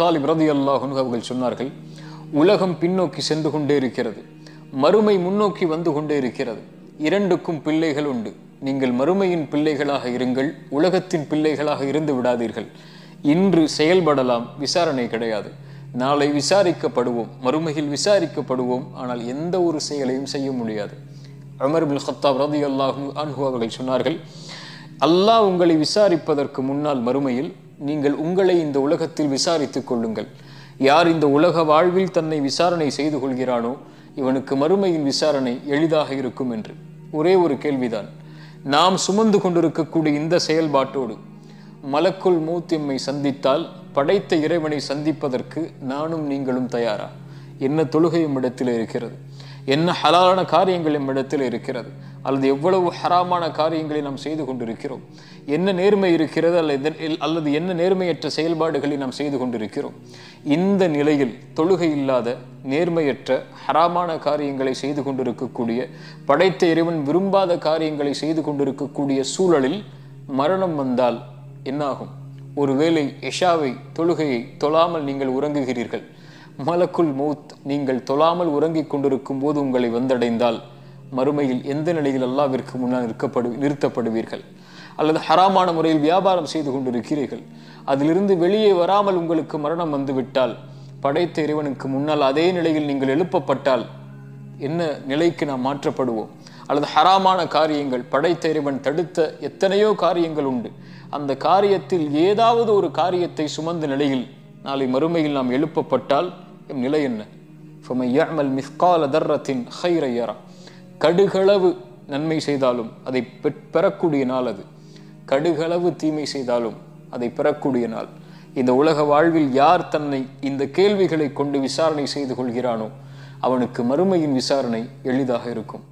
தாலிப் ரதி அல்லாஹுன் அவர்கள் சொன்னார்கள் உலகம் பின்னோக்கி சென்று கொண்டே இருக்கிறது மறுமை முன்னோக்கி வந்து கொண்டே இருக்கிறது இரண்டுக்கும் பிள்ளைகள் உண்டு நீங்கள் மறுமையின் பிள்ளைகளாக இருங்கள் உலகத்தின் பிள்ளைகளாக இருந்து விடாதீர்கள் இன்று செயல்படலாம் விசாரணை கிடையாது நாளை விசாரிக்கப்படுவோம் மறுமையில் விசாரிக்கப்படுவோம் ஆனால் எந்த ஒரு செயலையும் செய்ய முடியாது உமர் பின் ஹத்தாப் ரதி அல்லாஹு அன்ஹு அவர்கள் சொன்னார்கள் அல்லாஹ் உங்களை விசாரிப்பதற்கு முன்னால் மறுமையில் நீங்கள் உங்களை இந்த உலகத்தில் விசாரித்துக் கொள்ளுங்கள் யார் இந்த உலக வாழ்வில் தன்னை விசாரணை செய்து கொள்கிறானோ இவனுக்கு மறுமையின் விசாரணை எளிதாக இருக்கும் என்று ஒரே ஒரு கேள்விதான் நாம் சுமந்து கொண்டிருக்கக்கூடிய இந்த செயல்பாட்டோடு மலக்குள் மூத் எம்மை சந்தித்தால் படைத்த இறைவனை சந்திப்பதற்கு நானும் நீங்களும் தயாரா என்ன தொழுகை இடத்தில் இருக்கிறது என்ன ஹலாலான காரியங்கள் இடத்தில் இருக்கிறது அல்லது எவ்வளவு ஹராமான காரியங்களை நாம் செய்து கொண்டிருக்கிறோம் என்ன நேர்மை இருக்கிறது அல்லது அல்லது என்ன நேர்மையற்ற செயல்பாடுகளை நாம் செய்து கொண்டிருக்கிறோம் இந்த நிலையில் தொழுகை இல்லாத நேர்மையற்ற ஹராமான காரியங்களை செய்து கொண்டிருக்கக்கூடிய படைத்த இறைவன் விரும்பாத காரியங்களை செய்து கொண்டிருக்கக்கூடிய சூழலில் மரணம் வந்தால் என்னாகும் ஒருவேளை எஷாவை தொழுகையை தொழாமல் நீங்கள் உறங்குகிறீர்கள் மலக்குள் மௌத் நீங்கள் தொழாமல் உறங்கிக் கொண்டிருக்கும் போது உங்களை வந்தடைந்தால் மறுமையில் எந்த நிலையில் அல்லாவிற்கு முன்னால் நிற்கப்படு நிறுத்தப்படுவீர்கள் அல்லது ஹராமான முறையில் வியாபாரம் செய்து கொண்டிருக்கிறீர்கள் அதிலிருந்து வெளியே வராமல் உங்களுக்கு மரணம் வந்துவிட்டால் படைத்த இறைவனுக்கு முன்னால் அதே நிலையில் நீங்கள் எழுப்பப்பட்டால் என்ன நிலைக்கு நாம் மாற்றப்படுவோம் அல்லது ஹராமான காரியங்கள் படைத்த இறைவன் தடுத்த எத்தனையோ காரியங்கள் உண்டு அந்த காரியத்தில் ஏதாவது ஒரு காரியத்தை சுமந்த நிலையில் நாளை மறுமையில் நாம் எழுப்பப்பட்டால் எம் நிலை என்ன ஃபமையமல் மிஸ்கால தர்ரத்தின் ஹைரையரா கடுகளவு நன்மை செய்தாலும் அதை பெறக்கூடிய நாள் அது கடுகளவு தீமை செய்தாலும் அதை பெறக்கூடிய நாள் இந்த உலக வாழ்வில் யார் தன்னை இந்த கேள்விகளை கொண்டு விசாரணை செய்து கொள்கிறானோ அவனுக்கு மறுமையின் விசாரணை எளிதாக இருக்கும்